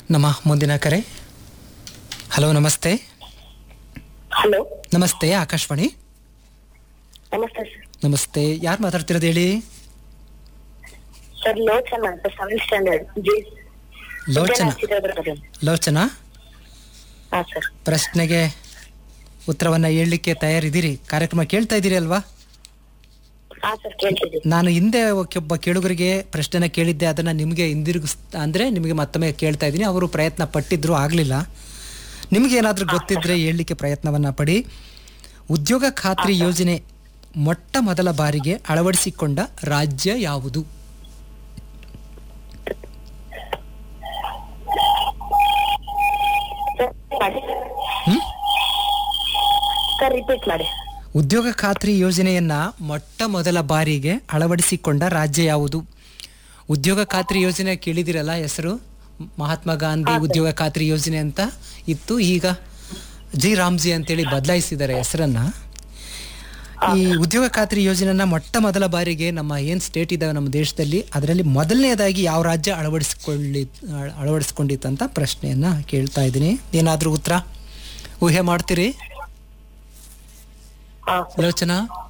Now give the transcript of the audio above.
ನಮ್ಮ ಮುಂದಿನ ಕರೆ ಹಲೋ ನಮಸ್ತೆ ಹಲೋ ನಮಸ್ತೆ ಆಕಾಶವಾಣಿ ನಮಸ್ತೆ ಸರ್ ನಮಸ್ತೆ ಯಾರು ಮಾತಾಡ್ತಿರೋದು ಹೇಳಿ ಸರ್ ಲೋಚನಾ ಅಂತ ಸೆವೆಂತ್ ಸ್ಟ್ಯಾಂಡರ್ಡ್ ಜಿ ಲೋಚನಾ ಚಿತ್ರದುರ್ಗದಲ್ಲಿ ಲೋಚನಾ ಹಾ ಸರ್ ಪ್ರಶ್ನೆಗೆ ಉತ್ತರವನ್ನ ಹೇಳಲಿಕ್ಕೆ ತಯಾರಿದ್ದೀರಿ ಕಾರ್ಯಕ್ರಮ ಕೇಳ್ತಾ ಇದ್ದೀರಿ ಅಲ್ವಾ ಹಾ ಸರ್ ಕೇಳ್ತಿದ್ದೀನಿ ನಾನು ಹಿಂದೆ ಒಬ್ಬ ಕೇಳುಗರಿಗೆ ಪ್ರಶ್ನೆನ ಕೇಳಿದ್ದೆ ಅದನ್ನ ನಿಮಗೆ ಹಿಂದಿರುಗಿಸ್ ಅಂದ್ರೆ ನಿಮಗೆ ಮತ್ತೊಮ್ಮೆ ಕೇಳ್ತಾ ಇದ್ದೀನಿ ಅವರು ಪ್ರಯತ್ನ ಪಟ್ಟಿದ್ರು ಆಗಲಿಲ್ಲ ನಿಮಗೆ ಏನಾದರೂ ಗೊತ್ತಿದ್ರೆ ಹೇಳಲಿಕ್ಕೆ ಪ್ರಯತ್ನವನ್ನ ಪಡಿ ಉದ್ಯೋಗ ಖಾತ್ರಿ ಯೋಜನೆ ಮೊಟ್ಟ ಮೊದಲ ಬಾರಿಗೆ ಅಳವಡಿಸಿಕೊಂಡ ರಾಜ್ಯ ಯಾವುದು ಸರ್ ಮಾಡಿ ಹ್ಮ್? ಸರ್ ರಿಪೀಟ್ ಮಾಡಿ ಉದ್ಯೋಗ ಖಾತ್ರಿ ಯೋಜನೆಯನ್ನ ಮೊಟ್ಟ ಮೊದಲ ಬಾರಿಗೆ ಅಳವಡಿಸಿಕೊಂಡ ರಾಜ್ಯ ಯಾವುದು ಉದ್ಯೋಗ ಖಾತ್ರಿ ಯೋಜನೆ ಕೇಳಿದಿರಲ್ಲ ಹೆಸರು ಮಹಾತ್ಮ ಗಾಂಧಿ ಉದ್ಯೋಗ ಖಾತ್ರಿ ಯೋಜನೆ ಅಂತ ಇತ್ತು ಈಗ ಜಿ ರಾಮ್ಜಿ ಅಂತೇಳಿ ಬದಲಾಯಿಸಿದ್ದಾರೆ ಹೆಸರನ್ನ ಈ ಉದ್ಯೋಗ ಖಾತ್ರಿ ಯೋಜನೆಯನ್ನ ಮೊಟ್ಟ ಮೊದಲ ಬಾರಿಗೆ ನಮ್ಮ ಏನ್ ಸ್ಟೇಟ್ ಇದಾವೆ ನಮ್ಮ ದೇಶದಲ್ಲಿ ಅದರಲ್ಲಿ ಮೊದಲನೇದಾಗಿ ಯಾವ ರಾಜ್ಯ ಅಳವಡಿಸಿಕೊಳ್ಳಿ ಅಳವಡಿಸ್ಕೊಂಡಿತ್ತಂತ ಪ್ರಶ್ನೆಯನ್ನ ಕೇಳ್ತಾ ಇದ್ದೀನಿ ಏನಾದ್ರೂ ಉತ್ತರ ಊಹೆ ಮಾಡ್ತೀರಿ ಹಾ ಲೋಚನಾ